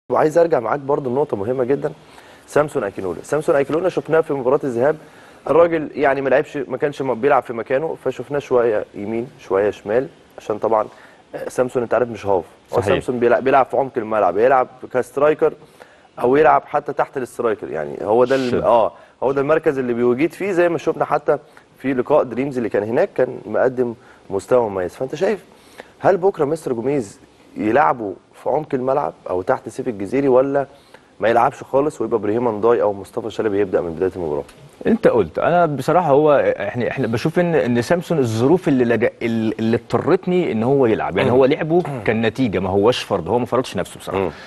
وعايز ارجع معاك برضه لنقطه مهمه جدا سامسون اكينولا سامسون اكينولا شفناه في مباراه الذهاب الراجل يعني ما لعبش ما كانش بيلعب في مكانه فشفناه شويه يمين شويه شمال عشان طبعا آه، سامسون انت عارف مش هاف هو صحيح. سامسون بيلعب, بيلعب في عمق الملعب يلعب كسترايكر او يلعب حتى تحت الاسترايكر يعني هو ده ال- شد. اه هو ده المركز اللي بيوجد فيه زي ما شفنا حتى في لقاء دريمز اللي كان هناك كان مقدم مستوى مميز فانت شايف هل بكره مستر جوميز يلعبوا في عمق الملعب او تحت سيف الجزيري ولا ما يلعبش خالص ويبقى ابراهيم انداي او مصطفى شلبي يبدا من بدايه المباراه انت قلت انا بصراحه هو احنا احنا بشوف ان ان سامسون الظروف اللي لجأ اللي اضطرتني ان هو يلعب يعني هو لعبه كان نتيجه ما هوش فرض هو ما فرضش نفسه بصراحه مم.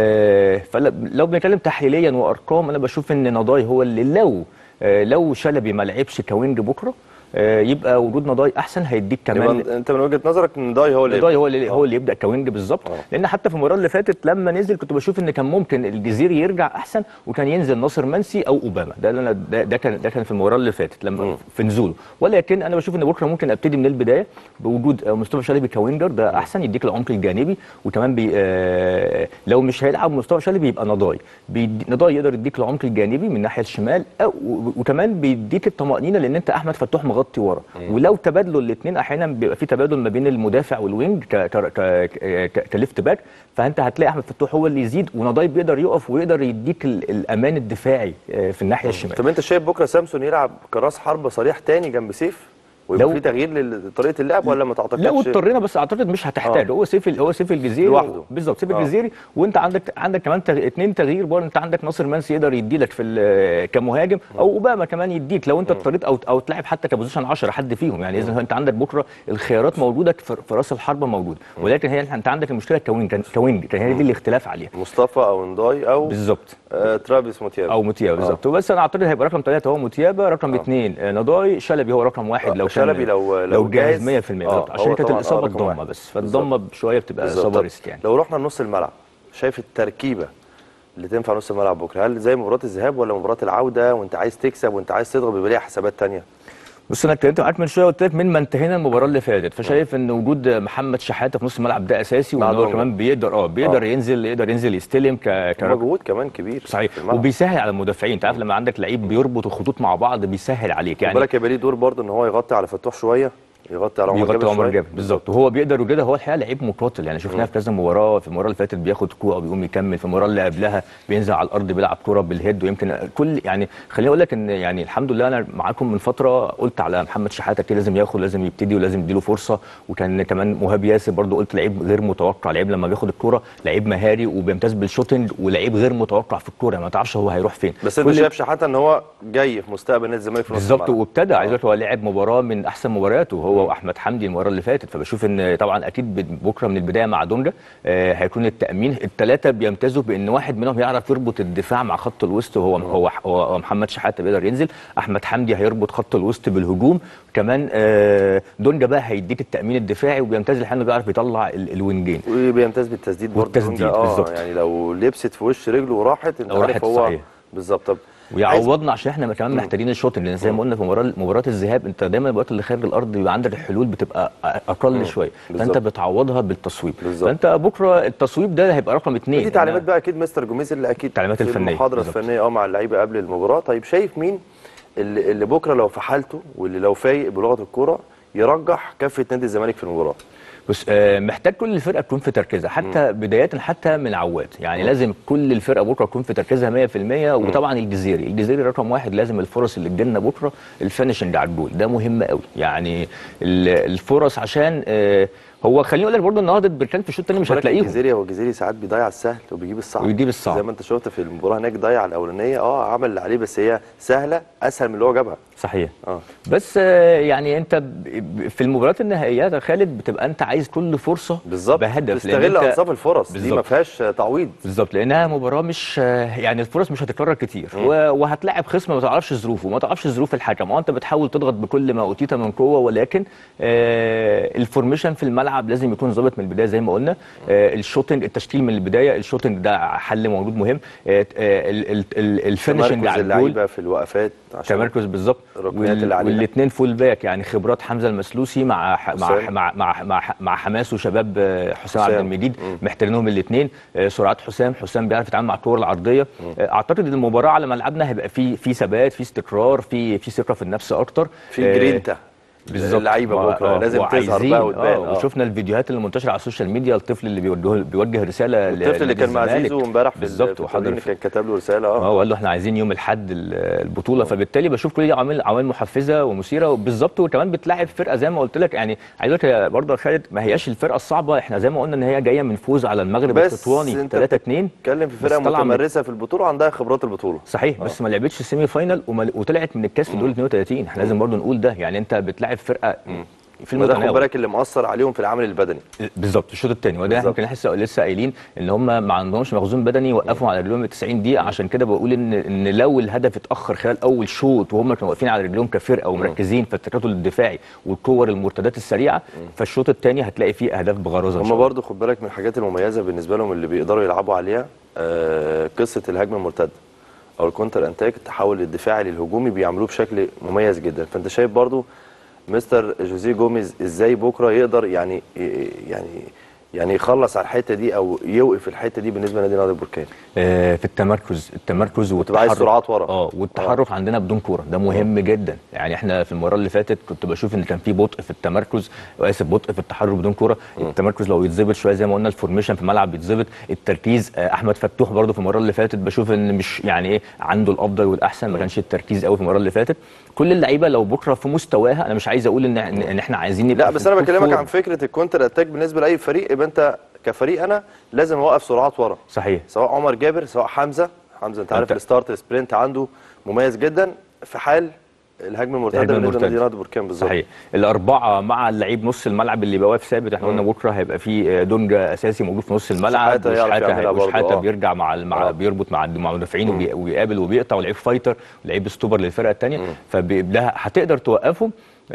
آه فلو بنتكلم تحليليا وارقام انا بشوف ان نضاي هو اللي لو آه لو شلبي ما لعبش كوينج بكره آه يبقى وجود نضاي احسن هيديك كمان يبقى انت من وجهه نظرك ان داي هو اللي نضاي يبدأ. هو اللي هو اللي يبدا كوينج بالظبط آه. لان حتى في المباراه اللي فاتت لما نزل كنت بشوف ان كان ممكن الجزيري يرجع احسن وكان ينزل ناصر منسي او اوباما ده اللي انا ده, ده كان ده كان في المباراه اللي فاتت لما مم. في نزوله ولكن انا بشوف ان بكره ممكن ابتدي من البدايه بوجود آه، مصطفى شلبي كوينجر ده احسن يديك العمق الجانبي وكمان بي آه لو مش هيلعب مصطفى شلبي يبقى نضاي بيدي- نضاي يقدر يديك العمق الجانبي من الناحيه الشمال أو و- وكمان بيديك الطمانينه لان انت احمد فتوح مغطي ورا ولو تبادلوا الاثنين احيانا بيبقى في تبادل ما بين المدافع والوينج ك ك ك ك كليفت باك فانت هتلاقي احمد فتوح هو اللي يزيد ونضاي بيقدر يقف ويقدر يديك ال- الامان الدفاعي آه، في الناحيه الشمال طب انت شايف بكره سامسون يلعب كراس حرب صريح تاني جنب سيف ويبقى لو- في تغيير لطريقه اللعب ولا ما تعتقدش لو اضطرينا بس اعتقد مش هتحتاج آه. هو سيف ال- هو سيف الجزيري لوحده. بالظبط سيف آه. الجزيري وانت عندك عندك كمان تغ... اتنين تغيير برضه انت عندك ناصر منسي يقدر يدي لك في ال- كمهاجم او اوباما كمان يديك لو انت اضطريت او او تلعب حتى كبوزيشن 10 حد فيهم يعني اذا انت عندك بكره الخيارات موجوده في في راس الحربه موجوده ولكن هي انت عندك المشكله كوينج كان كوينج كان هي دي الاختلاف عليها مصطفى او انداي او بالظبط آه ترافيس موتياب او موتيابا بالظبط بس انا اعتقد هيبقى رقم ثلاثه هو موتيابا رقم اثنين آه، نضاي شلبي هو رقم واحد لو كان شلبي لو- لو لو جاهز جاهز، 100% آه، بالظبط هو عشان كانت طبعاً، آه، الاصابه رقم الضمه واحد. بس فالضمه شويه بتبقى بالظبط. اصابه طب ريسك يعني لو رحنا لنص الملعب شايف التركيبه اللي تنفع نص الملعب بكره هل زي مباراه الذهاب ولا مباراه العوده وانت عايز تكسب وانت عايز تضغط بيبقى ليها حسابات تانية بص انا اتكلمت معاك من شويه قلت لك من ما انتهينا المباراه اللي فاتت فشايف ان وجود محمد شحاته في نص الملعب ده اساسي مع وان هو دونجا. كمان بيقدر اه بيقدر آه. ينزل يقدر ينزل يستلم ك ك- مجهود كمان كبير صحيح في الملعب. وبيسهل على المدافعين انت عارف لما عندك لعيب بيربط الخطوط مع بعض بيسهل عليك خد يعني بالك يبقى ليه دور برضه ان هو يغطي على فتوح شويه يغطي على عمر بيغطي جابر عمر شويه جابر بالظبط وهو بيقدر وكده هو الحقيقه لعيب مقاتل يعني شفناه في كذا مباراه في المباراه اللي فاتت بياخد كوره وبيقوم يكمل في المباراه اللي قبلها بينزل على الارض بيلعب كوره بالهيد ويمكن كل يعني خليني اقول لك ان يعني الحمد لله انا معاكم من فتره قلت على محمد شحاته كده لازم ياخد لازم يبتدي ولازم يديله فرصه وكان كمان مهاب ياسر برضو قلت لعيب غير متوقع لعيب لما بياخد الكوره لعيب مهاري وبيمتاز بالشوتنج ولعيب غير متوقع في الكوره ما تعرفش هو هيروح فين بس انت كل- شايف شحاته ان هو جاي في مستقبل نادي الزمالك في نص بالظبط الملعب وابتدى عايز اقول لك هو لعب مباراه من احسن مبارياته هو واحمد حمدي المباراه اللي فاتت فبشوف ان طبعا اكيد ب- بكره من البدايه مع دونجا آه هيكون التامين الثلاثه بيمتازوا بان واحد منهم يعرف يربط الدفاع مع خط الوسط وهو هو هو هو محمد شحاته بيقدر ينزل احمد حمدي هيربط خط الوسط بالهجوم كمان آه دونجا بقى هيديك التامين الدفاعي وبيمتاز الحين بيعرف يطلع ال- الوينجين وبيمتاز بالتسديد برضه والتسديد، دونجا. اه بالظبط. يعني لو لبست في وش رجله وراحت انت لو عارف راحت هو صحيح. بالظبط طب عايز- ويعوضنا عشان احنا كمان محتاجين الشوطنج لان زي ما قلنا في مباراه مباراه الذهاب انت دايما الوقت اللي خارج الارض بيبقى عندك الحلول بتبقى اقل شويه فانت بالظبط. بتعوضها بالتصويب بالظبط. فانت بكره التصويب ده هيبقى رقم اثنين دي تعليمات بقى اكيد مستر جوميز اللي اكيد التعليمات في الفنية، المحاضره بالظبط. الفنيه اه مع اللعيبه قبل المباراه طيب شايف مين اللي, اللي بكره لو في حالته واللي لو فايق بلغه الكوره يرجح كفه نادي الزمالك في المباراه بص آه، محتاج كل الفرقه تكون في تركيزها حتى بدايه حتى من عواد يعني لازم كل الفرقه بكره تكون في تركيزها 100% وطبعا الجزيري الجزيري رقم واحد لازم الفرص اللي تجيلنا بكره الفينشنج على الجول ده مهم قوي يعني ال- الفرص عشان آه، هو خليني اقول لك برضه النهارده بركان في الشوط الثاني مش بالك هتلاقيهم الجزيري هو الجزيري ساعات بيضيع السهل وبيجيب الصعب ويجيب الصعب. زي ما انت شفت في المباراه هناك ضيع الاولانيه اه عمل اللي عليه بس هي سهله اسهل من اللي هو جابها صحيح اه بس آه، يعني انت ب- ب- في المباريات النهائيات يا خالد بتبقى انت عايز كل فرصه بالظبط بهدف لأن تستغل انت- انصاف الفرص دي ما بالظبط. فيهاش تعويض بالظبط لانها مباراه مش يعني الفرص مش هتتكرر كتير و- وهتلاعب خصم ما تعرفش ظروفه ما تعرفش ظروف الحكم وانت بتحاول تضغط بكل ما اوتيت من قوه ولكن آه، الفورميشن في الملعب الملعب لازم يكون ظابط من البدايه زي ما قلنا آه الشوتنج التشكيل من البدايه الشوتنج ده حل موجود مهم آه آه ال- ال- ال- الفينشنج تمركز على الجول اللعيبه في الوقفات عشان تمركز بالظبط الركنيات اللي علينا. والاثنين فول باك يعني خبرات حمزه المسلوسي مع ح- مع حسام. مع مع مع, مع حماس وشباب آه، حسام عبد حسام. المجيد محترمينهم الاثنين سرعات حسام حسام بيعرف يتعامل مع الكور العرضيه آه، اعتقد ان المباراه على ملعبنا هيبقى في في ثبات في استقرار في في ثقه في النفس اكتر في آه، جرينتا بالظبط اللعيبه و- بكره آه، لازم تظهر وعايزين- بقى وتبان آه وشفنا الفيديوهات اللي منتشره على السوشيال ميديا الطفل اللي بيوجه بيوجه رساله الطفل اللي كان مع زيزو امبارح في بالظبط بالظبط وحضر وحضر كان كتب له رساله اه اه وقال له احنا عايزين يوم الاحد ال- البطوله فبالتالي بشوف كل دي عوامل عوامل محفزه ومثيره بالظبط وكمان بتلاعب فرقه زي ما قلت لك يعني عايز اقول لك يا برضه يا خالد ما هياش الفرقه الصعبه احنا زي ما قلنا ان هي جايه من فوز على المغرب بس التطواني انت 3 2 بتتكلم في بس فرقه طلع من- متمرسه في البطوله وعندها خبرات البطوله صحيح بس ما لعبتش السيمي فاينال وما- وطلعت من الكاس في دور 32 احنا لازم برضه نقول ده يعني انت بتلاعب فرقه في وده خد المتناول بالك اللي مأثر عليهم في العامل البدني بالظبط الشوط الثاني وده احنا بالظبط. يمكن لسه لسه قايلين ان هم ما عندهمش مخزون بدني وقفوا على رجلهم 90 دقيقه عشان كده بقول ان ان لو الهدف اتاخر خلال اول شوط وهم كانوا واقفين على رجلهم كفرقه ومركزين في التكتل الدفاعي والكور المرتدات السريعه فالشوط الثاني هتلاقي فيه اهداف بغرازه إن هم شاء الله. برضو خد بالك من الحاجات المميزه بالنسبه لهم اللي بيقدروا يلعبوا عليها آه قصه الهجمه المرتده او الكونتر انتاج التحول الدفاعي للهجومي بيعملوه بشكل مميز جدا فانت شايف برضو مستر جوزيه جوميز ازاي بكره يقدر يعني يعني يعني يخلص على الحته دي او يوقف الحته دي بالنسبه لنادي نادي البركان آه، في التمركز التمركز وتبقى عايز والتحرك سرعات ورا. اه والتحرك عندنا بدون كوره ده مهم جدا يعني احنا في المباراه اللي فاتت كنت بشوف ان كان في بطء في التمركز واسف بطء في التحرك بدون كوره التمركز لو يتظبط شويه زي ما قلنا الفورميشن في الملعب بيتظبط التركيز آه، احمد فتوح برده في المباراه اللي فاتت بشوف ان مش يعني ايه عنده الافضل والاحسن ما كانش التركيز قوي في المباراه اللي فاتت كل اللعيبه لو بكره في مستواها انا مش عايز اقول ان ان إن احنا عايزين نبقى لا في بس انا التوب بكلمك فور. عن فكره الكونتر اتاك بالنسبه لاي فريق يبقى انت كفريق انا لازم اوقف سرعات ورا صحيح سواء عمر جابر سواء حمزه حمزه انت عارف أنت- الستارت السبرنت عنده مميز جدا في حال الهجمه المرتده الهجمة بالنسبه المرتدة. لنادي نادي بركان بالظبط صحيح الاربعه مع اللعيب نص الملعب اللي بقى واقف ثابت احنا قلنا بكره هيبقى في دونجا اساسي موجود في نص الملعب شحاتة يعرف وشحاتة يعملها هي- برضه، وشحاتة آه. بيرجع مع ال- مع آه. بيربط مع مع المدافعين وبي- وبيقابل وبيقطع ولعيب فايتر ولعيب ستوبر للفرقه الثانيه فده هتقدر توقفه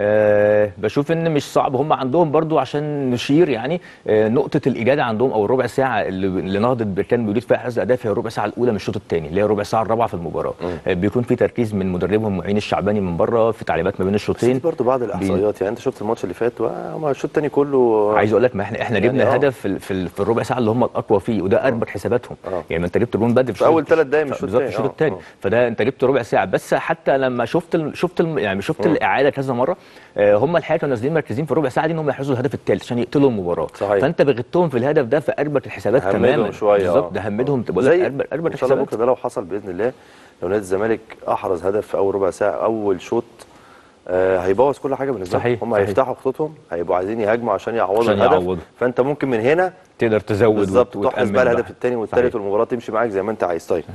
أه بشوف ان مش صعب هم عندهم برضو عشان نشير يعني أه نقطه الاجاده عندهم او الربع ساعه اللي, اللي نهضه بركان بيريد فيها حرز اهداف هي الربع ساعه الاولى من الشوط الثاني اللي هي الربع ساعه الرابعه في المباراه أه بيكون في تركيز من مدربهم معين الشعباني من بره في تعليمات ما بين بس الشوطين دي برضه بعض الاحصائيات يعني انت شفت الماتش اللي فات وما الشوط الثاني كله عايز اقول لك ما احنا احنا يعني جبنا آه. هدف في, ال- في, ال- في الربع ساعه اللي هم الاقوى فيه وده اربك حساباتهم آه. يعني ما انت جبت جون بدري في أول ثلاث دقايق من الشوط بالظبط التاني. الشوط آه. الثاني آه. فده انت جبت ربع ساعه بس حتى لما شفت ال شفت ال يعني شفت الاعاده كذا مره آه هم الحقيقه كانوا نازلين مركزين في الربع ساعه دي ان هم يحرزوا الهدف الثالث عشان يقتلوا المباراه صحيح. فانت بغتهم في الهدف ده في اربك الحسابات همدهم تماما شوية، بالظبط آه. ده همدهم بقول لك زي اربك اربك ان شاء الله الحسابات بكره ده لو حصل باذن الله لو نادي الزمالك احرز هدف في اول ربع ساعه اول شوط آه هيبوظ كل حاجه بالنسبه صحيح، هم صحيح. هيفتحوا خطوطهم هيبقوا عايزين يهاجموا عشان يعوضوا عشان الهدف يعوضوا. فانت ممكن من هنا تقدر تزود بالظبط وت- تحرز وتأمن بقى الهدف الثاني صحيح. والثالث والمباراه تمشي معاك زي ما انت عايز طيب